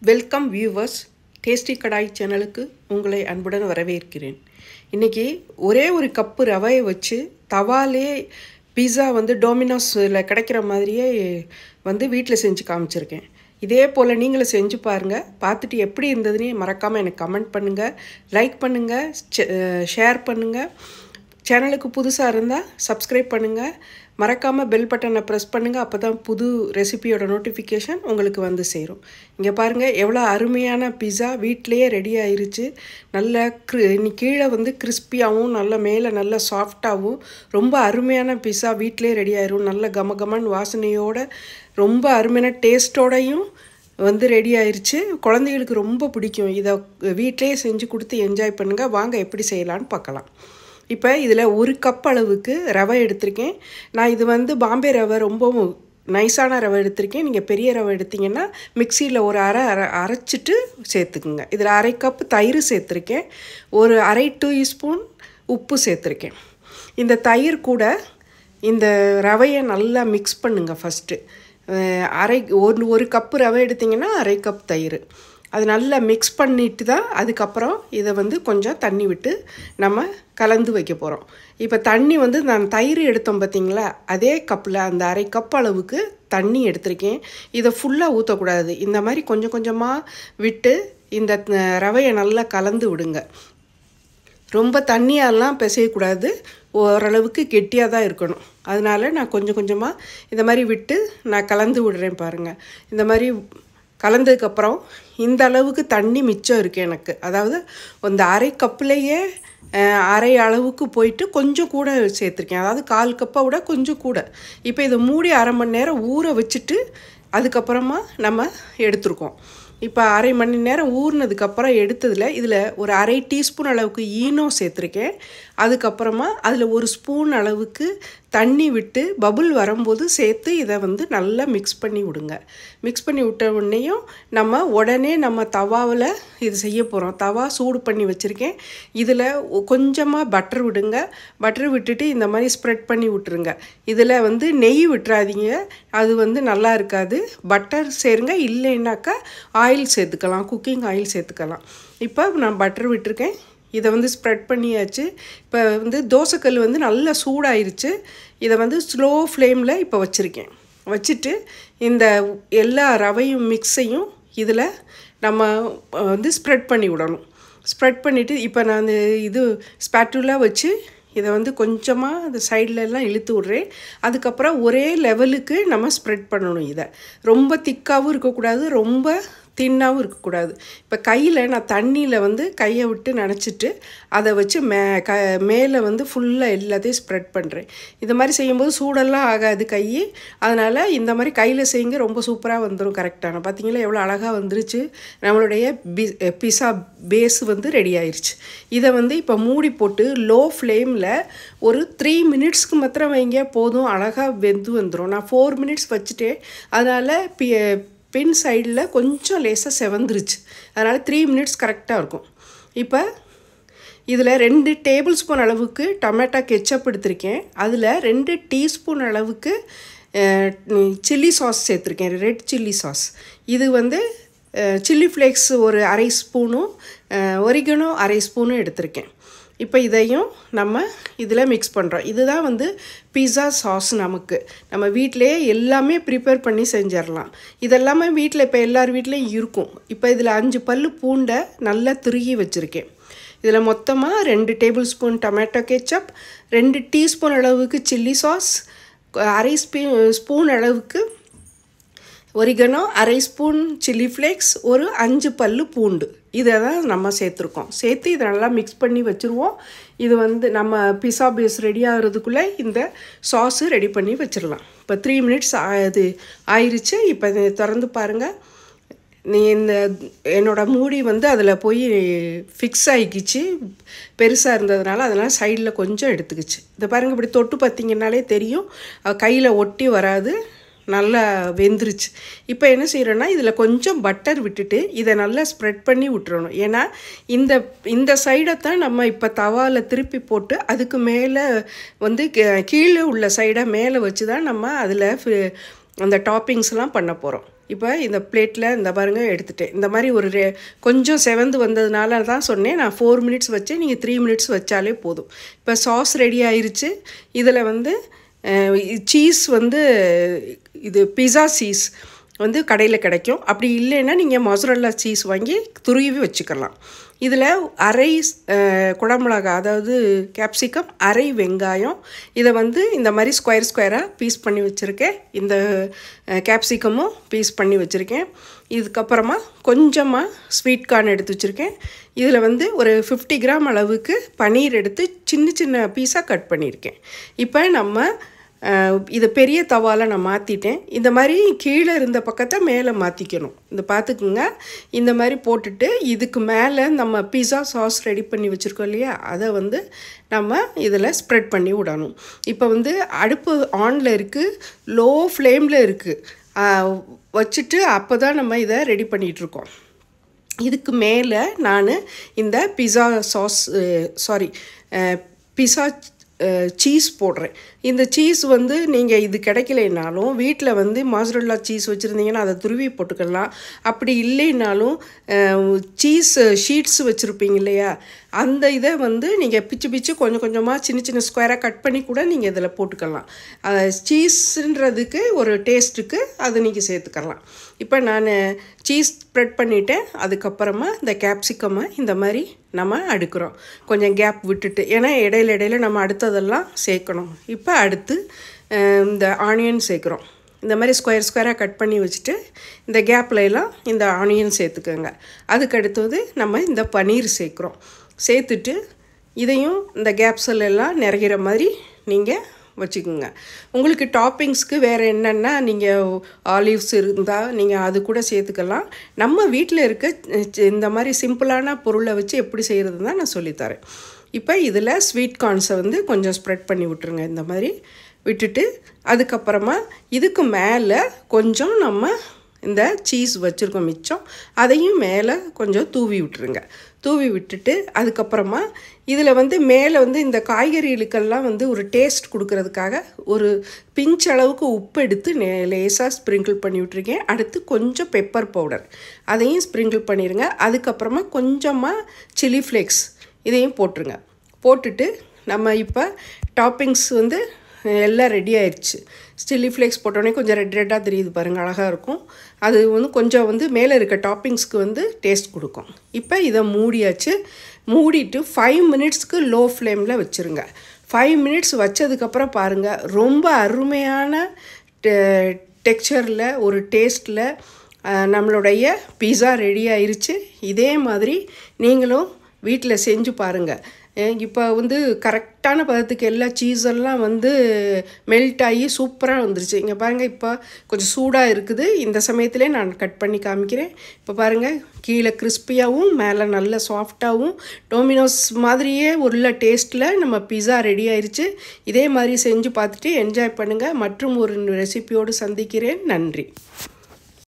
welcome viewers tasty கடாய் சேனலுக்கு உங்களை அன்புடன் வரவேற்கிறேன் இன்றைக்கி ஒரே ஒரு கப்பு ரவையை வச்சு தவாலே பீஸா வந்து டோமினோஸில் கிடைக்கிற மாதிரியே வந்து வீட்டில் செஞ்சு காமிச்சிருக்கேன் இதே போல் நீங்களும் செஞ்சு பாருங்கள் பார்த்துட்டு எப்படி இருந்ததுன்னு மறக்காமல் எனக்கு கமெண்ட் பண்ணுங்கள் லைக் பண்ணுங்கள் ஷேர் பண்ணுங்கள் சேனலுக்கு புதுசாக இருந்தால் சப்ஸ்கிரைப் பண்ணுங்கள் மறக்காமல் பெல் பட்டனை ப்ரெஸ் பண்ணுங்கள் அப்போ தான் புது ரெசிபியோட நோட்டிஃபிகேஷன் உங்களுக்கு வந்து சேரும் இங்கே பாருங்கள் எவ்வளோ அருமையான பிஸா வீட்டிலையே ரெடி ஆயிருச்சு நல்ல க்ரி இன்னி கீழே வந்து கிறிஸ்பியாகவும் நல்ல மேலே நல்ல சாஃப்டாகவும் ரொம்ப அருமையான பிஸா வீட்டிலே ரெடி ஆயிரும் நல்ல கம கமன் வாசனையோட ரொம்ப அருமையான டேஸ்ட்டோடையும் வந்து ரெடி ஆயிருச்சு குழந்தைகளுக்கு ரொம்ப பிடிக்கும் இதை வீட்டிலேயே செஞ்சு கொடுத்து என்ஜாய் பண்ணுங்கள் வாங்க எப்படி செய்யலான்னு பார்க்கலாம் இப்போ இதில் ஒரு கப் அளவுக்கு ரவை எடுத்திருக்கேன் நான் இது வந்து பாம்பே ரவை ரொம்ப நைஸான ரவை எடுத்திருக்கேன் நீங்கள் பெரிய ரவை எடுத்திங்கன்னா மிக்சியில் ஒரு அரை அரை அரைச்சிட்டு சேர்த்துக்குங்க இதில் அரை கப் தயிர் சேர்த்துருக்கேன் ஒரு அரை டூ ஸ்பூன் உப்பு சேர்த்துருக்கேன் இந்த தயிர் கூட இந்த ரவையை நல்லா மிக்ஸ் பண்ணுங்கள் ஃபஸ்ட்டு அரை ஒரு ஒரு கப்பு ரவை எடுத்திங்கன்னா அரை கப் தயிர் அது நல்லா மிக்ஸ் பண்ணிட்டு தான் அதுக்கப்புறம் இதை வந்து கொஞ்சம் தண்ணி விட்டு நம்ம கலந்து வைக்க போகிறோம் இப்போ தண்ணி வந்து நான் தயிர் எடுத்தோம் பார்த்திங்களா அதே கப்பில் அந்த அரை கப் அளவுக்கு தண்ணி எடுத்திருக்கேன் இதை ஃபுல்லாக ஊற்றக்கூடாது இந்த மாதிரி கொஞ்சம் கொஞ்சமாக விட்டு இந்த ரவையை நல்லா கலந்து விடுங்க ரொம்ப தண்ணியாலாம் பிசையக்கூடாது ஓரளவுக்கு கெட்டியாக தான் இருக்கணும் அதனால் நான் கொஞ்சம் கொஞ்சமாக இந்த மாதிரி விட்டு நான் கலந்து விடுறேன் பாருங்கள் இந்த மாதிரி கலந்ததுக்கப்புறம் இந்த அளவுக்கு தண்ணி மிச்சம் இருக்குது எனக்கு அதாவது அந்த அரை கப்புலேயே அரை அளவுக்கு போயிட்டு கொஞ்சம் கூட சேர்த்துருக்கேன் அதாவது கால் கப்பை விட கொஞ்சம் கூட இப்போ இதை மூடி அரை மணி நேரம் ஊற வச்சுட்டு அதுக்கப்புறமா நம்ம எடுத்துருக்கோம் இப்போ அரை மணி நேரம் ஊறினதுக்கப்புறம் எடுத்ததில் இதில் ஒரு அரை டீஸ்பூன் அளவுக்கு ஈனோ சேர்த்துருக்கேன் அதுக்கப்புறமா அதில் ஒரு ஸ்பூன் அளவுக்கு தண்ணி விட்டு பபுள் வரும்போது சேர்த்து இதை வந்து நல்லா மிக்ஸ் பண்ணி விடுங்க மிக்ஸ் பண்ணி விட்ட உடனேயும் நம்ம உடனே நம்ம தவாவில் இது செய்ய போகிறோம் தவா சூடு பண்ணி வச்சுருக்கேன் இதில் கொஞ்சமாக பட்டர் விடுங்க பட்டர் விட்டுட்டு இந்த மாதிரி ஸ்ப்ரெட் பண்ணி விட்டுருங்க இதில் வந்து நெய் விட்டுறாதீங்க அது வந்து நல்லா இருக்காது பட்டர் சேருங்க இல்லைன்னாக்கா ஆயில் சேர்த்துக்கலாம் குக்கிங் ஆயில் சேர்த்துக்கலாம் இப்போ நான் பட்டர் விட்டுருக்கேன் இதை வந்து ஸ்ப்ரெட் பண்ணியாச்சு இப்போ வந்து தோசைக்கல் வந்து நல்லா சூடாயிருச்சு இதை வந்து ஸ்லோ ஃப்ளேமில் இப்போ வச்சுருக்கேன் வச்சுட்டு இந்த எல்லா ரவையும் மிக்ஸையும் இதில் நம்ம வந்து ஸ்ப்ரெட் பண்ணி விடணும் ஸ்ப்ரெட் பண்ணிவிட்டு இப்போ நான் இது ஸ்பேட்டுலாக வச்சு இதை வந்து கொஞ்சமாக அந்த சைட்லலாம் இழுத்து விட்றேன் அதுக்கப்புறம் ஒரே லெவலுக்கு நம்ம ஸ்ப்ரெட் பண்ணணும் இதை ரொம்ப திக்காகவும் இருக்கக்கூடாது ரொம்ப தின்னாகவும் இருக்கக்கூடாது இப்போ கையில் நான் தண்ணியில் வந்து கையை விட்டு நினச்சிட்டு அதை வச்சு மே க மேலே வந்து ஃபுல்லாக எல்லாத்தையும் ஸ்ப்ரெட் பண்ணுறேன் இந்த மாதிரி செய்யும்போது சூடெல்லாம் ஆகாது கை அதனால் இந்த மாதிரி கையில் செய்யுங்க ரொம்ப சூப்பராக வந்துடும் கரெக்டான பார்த்தீங்களா எவ்வளோ அழகாக வந்துருச்சு நம்மளுடைய பி பிஸா பேஸ் வந்து ரெடி ஆயிடுச்சு இதை வந்து இப்போ மூடி போட்டு லோ ஃப்ளேமில் ஒரு த்ரீ மினிட்ஸ்க்கு மாத்திரம் வைங்க போதும் அழகாக வெந்து வந்துடும் நான் ஃபோர் மினிட்ஸ் வச்சுட்டேன் அதனால் பி பின் சைடில் கொஞ்சம் லேசாக செவந்துருச்சு அதனால் த்ரீ மினிட்ஸ் கரெக்டாக இருக்கும் இப்போ இதில் ரெண்டு டேபிள் ஸ்பூன் அளவுக்கு டொமேட்டோ கெச்சப் எடுத்திருக்கேன் அதில் ரெண்டு டீஸ்பூன் அளவுக்கு சில்லி சாஸ் சேர்த்துருக்கேன் ரெட் சில்லி சாஸ் இது வந்து சில்லி ஃப்ளேக்ஸ் ஒரு அரை ஸ்பூனும் ஒரிகனோ அரை ஸ்பூனும் எடுத்திருக்கேன் இப்போ இதையும் நம்ம இதில் மிக்ஸ் பண்ணுறோம் இதுதான் வந்து பீஸா சாஸ் நமக்கு நம்ம வீட்டிலையே எல்லாமே ப்ரிப்பேர் பண்ணி செஞ்சிடலாம் இதெல்லாமே வீட்டில் இப்போ எல்லார் வீட்லேயும் இருக்கும் இப்போ இதில் அஞ்சு பல் பூண்டை நல்லா திருகி வச்சுருக்கேன் இதில் மொத்தமாக ரெண்டு டேபிள் ஸ்பூன் டொமேட்டோ கெச்சப் ரெண்டு டீஸ்பூன் அளவுக்கு சில்லி சாஸ் அரை ஸ்பீ ஸ்பூன் அளவுக்கு ஒரிகனோ அரை ஸ்பூன் சில்லி ஃப்ளேக்ஸ் ஒரு அஞ்சு பல் பூண்டு இதை தான் நம்ம சேர்த்துருக்கோம் சேர்த்து இதை நல்லா மிக்ஸ் பண்ணி வச்சுருவோம் இது வந்து நம்ம பிஸா பேஸ் ரெடி ஆகிறதுக்குள்ளே இந்த சாஸு ரெடி பண்ணி வச்சிடலாம் இப்போ த்ரீ மினிட்ஸ் ஆகுது ஆயிடுச்சு இப்போ இதை திறந்து பாருங்கள் நீ இந்த என்னோடய மூடி வந்து அதில் போய் ஃபிக்ஸ் ஆகிக்கிச்சு பெருசாக இருந்ததுனால அதனால் சைடில் கொஞ்சம் எடுத்துக்கிச்சு இதை பாருங்கள் இப்படி தொட்டு பார்த்திங்கனாலே தெரியும் கையில் ஒட்டி வராது நல்லா வெந்துருச்சு இப்போ என்ன செய்கிறோன்னா இதில் கொஞ்சம் பட்டர் விட்டுட்டு இதை நல்லா ஸ்ப்ரெட் பண்ணி விட்டுறணும் ஏன்னா இந்த இந்த சைடை தான் நம்ம இப்போ தவாவில் திருப்பி போட்டு அதுக்கு மேலே வந்து கீழே உள்ள சைடை மேலே வச்சு தான் நம்ம அதில் அந்த டாப்பிங்ஸ்லாம் பண்ண போகிறோம் இப்போ இந்த பிளேட்டில் இந்த பாருங்க எடுத்துட்டேன் இந்த மாதிரி ஒரு ரெ கொஞ்சம் செவந்து வந்ததுனால தான் சொன்னேன் நான் ஃபோர் மினிட்ஸ் வச்சு நீங்கள் த்ரீ மினிட்ஸ் வச்சாலே போதும் இப்போ சாஸ் ரெடி ஆயிருச்சு இதில் வந்து சீஸ் வந்து இது பிஸா சீஸ் வந்து கடையில் கிடைக்கும் அப்படி இல்லைன்னா நீங்கள் மொசரல்லா சீஸ் வாங்கி துருவி வச்சுக்கலாம் இதில் அரை அஹ், குடமிளகா அதாவது கேப்சிகம் அரை வெங்காயம் இதை வந்து இந்த மாதிரி ஸ்கொயர் ஸ்கொயராக பீஸ் பண்ணி வச்சுருக்கேன் இந்த கேப்சிகமும் பீஸ் பண்ணி வச்சுருக்கேன் இதுக்கப்புறமா கொஞ்சமாக ஸ்வீட் கார்ன் எடுத்து வச்சுருக்கேன் இதில் வந்து ஒரு ஃபிஃப்டி கிராம் அளவுக்கு பன்னீர் எடுத்து சின்ன சின்ன பீஸாக கட் பண்ணியிருக்கேன் இப்போ நம்ம அஹ், இது பெரிய தவாவில் நான் மாற்றிட்டேன் இந்த மாதிரி கீழே இருந்த பக்கத்தை மேலே மாற்றிக்கணும் இந்த பார்த்துக்குங்க இந்த மாதிரி போட்டுட்டு இதுக்கு மேலே நம்ம பிஸா சாஸ் ரெடி பண்ணி வச்சுருக்கோம் இல்லையா அதை வந்து நம்ம இதில் ஸ்ப்ரெட் பண்ணி விடணும் இப்போ வந்து அடுப்பு ஆனில் இருக்குது லோ ஃப்ளேமில் இருக்குது வச்சுட்டு அப்போ தான் நம்ம இதை ரெடி பண்ணிகிட்ருக்கோம் இதுக்கு மேலே நான் இந்த pizza sauce sorry pizza cheese போடுறேன் இந்த சீஸ் வந்து நீங்கள் இது கிடைக்கலைனாலும் வீட்டில் வந்து மாசரல்லா சீஸ் வச்சுருந்தீங்கன்னா அதை துருவி போட்டுக்கலாம் அப்படி இல்லைனாலும் சீஸ் ஷீட்ஸ் வச்சுருப்பீங்க இல்லையா அந்த இதை வந்து நீங்கள் பிச்சு பிச்சு கொஞ்சம் கொஞ்சமாக சின்ன சின்ன ஸ்கொயராக கட் பண்ணி கூட நீங்கள் இதில் போட்டுக்கலாம் சீஸ்ன்றதுக்கு ஒரு டேஸ்ட்டுக்கு அதை நீங்கள் சேர்த்துக்கலாம் இப்போ நான் சீஸ் ஸ்ப்ரெட் பண்ணிவிட்டேன் அதுக்கப்புறமா இந்த கேப்சிகமை இந்த மாதிரி நம்ம அடுக்கிறோம் கொஞ்சம் கேப் விட்டுட்டு ஏன்னா இடையில இடையில நம்ம அடுத்ததெல்லாம் சேர்க்கணும் இப்போ அடுத்து அஹ், இந்த ஆனியன் சேர்க்குறோம் இந்த மாதிரி ஸ்கொயர் ஸ்கொயராக கட் பண்ணி வச்சுட்டு இந்த கேப்ல எல்லாம் இந்த ஆனியன் சேர்த்துக்கோங்க அதுக்கு அடுத்தது நம்ம இந்த பன்னீர் சேர்க்குறோம் சேர்த்துட்டு இதையும் இந்த கேப்ஸில் எல்லாம் நிறைகிற மாதிரி நீங்கள் வச்சுக்கோங்க உங்களுக்கு டாப்பிங்ஸ்க்கு வேறு என்னென்னா நீங்கள் ஆலிவ்ஸ் இருந்தால் நீங்கள் அது கூட சேர்த்துக்கலாம் நம்ம வீட்டில் இருக்க சி- இந்த மாதிரி சிம்பிளான பொருளை வச்சு எப்படி செய்கிறது தான் நான் சொல்லித்தரேன் இப்போ இதில் ஸ்வீட் கார்ன்ஸை வந்து கொஞ்சம் ஸ்ப்ரெட் பண்ணி விட்டுருங்க இந்த மாதிரி விட்டுட்டு அதுக்கப்புறமா இதுக்கு மேலே கொஞ்சம் நம்ம இந்த சீஸ் வச்சுருக்கோம் மிச்சம் அதையும் மேலே கொஞ்சம் தூவி விட்டுருங்க தூவி விட்டுட்டு அதுக்கப்புறமா இதில் வந்து மேலே வந்து இந்த காய்கறிகளுக்கெல்லாம் வந்து ஒரு டேஸ்ட் கொடுக்கறதுக்காக ஒரு பிஞ்ச் அளவுக்கு உப்பு எடுத்து நே லேசாக ஸ்ப்ரிங்கிள் பண்ணி விட்ருக்கேன் அடுத்து கொஞ்சம் பெப்பர் பவுடர் அதையும் ஸ்ப்ரிங்கிள் பண்ணிடுங்க அதுக்கப்புறமா கொஞ்சமாக சில்லி ஃப்ளேக்ஸ் இதையும் போட்டுருங்க போட்டுட்டு நம்ம இப்போ டாப்பிங்ஸ் வந்து எல்லாம் ரெடி ஆயிடுச்சு சில்லி ஃப்ளேக்ஸ் போட்டோடனே கொஞ்சம் ரெட் ரெட்டாக தெரியுது பாருங்கள் அழகாக இருக்கும் அது வந்து கொஞ்சம் வந்து மேலே இருக்க டாப்பிங்ஸ்க்கு வந்து டேஸ்ட் கொடுக்கும் இப்போ இதை மூடியாச்சு மூடிட்டு ஃபைவ் மினிட்ஸ்க்கு லோ ஃப்ளேமில் வச்சுருங்க ஃபைவ் மினிட்ஸ் வச்சதுக்கப்புறம் பாருங்கள் ரொம்ப அருமையான டெக்ஸ்சரில் ஒரு டேஸ்ட்டில் நம்மளுடைய பீஸா ரெடி ஆயிருச்சு இதே மாதிரி நீங்களும் வீட்டில் செஞ்சு பாருங்கள் இப்போ வந்து கரெக்டான பதத்துக்கு எல்லா சீஸெல்லாம் வந்து மெல்ட் ஆகி சூப்பராக வந்துருச்சு இங்கே பாருங்கள் இப்போ கொஞ்சம் சூடாக இருக்குது இந்த சமயத்திலே நான் கட் பண்ணி காமிக்கிறேன் இப்போ பாருங்கள் கீழே கிறிஸ்பியாகவும் மேலே நல்ல சாஃப்டாகவும் டோமினோஸ் மாதிரியே உள்ள டேஸ்ட்டில் நம்ம பிஸா ரெடி ஆயிருச்சு இதே மாதிரி செஞ்சு பார்த்துட்டு என்ஜாய் பண்ணுங்கள் மற்றும் ஒரு ரெசிபியோடு சந்திக்கிறேன் நன்றி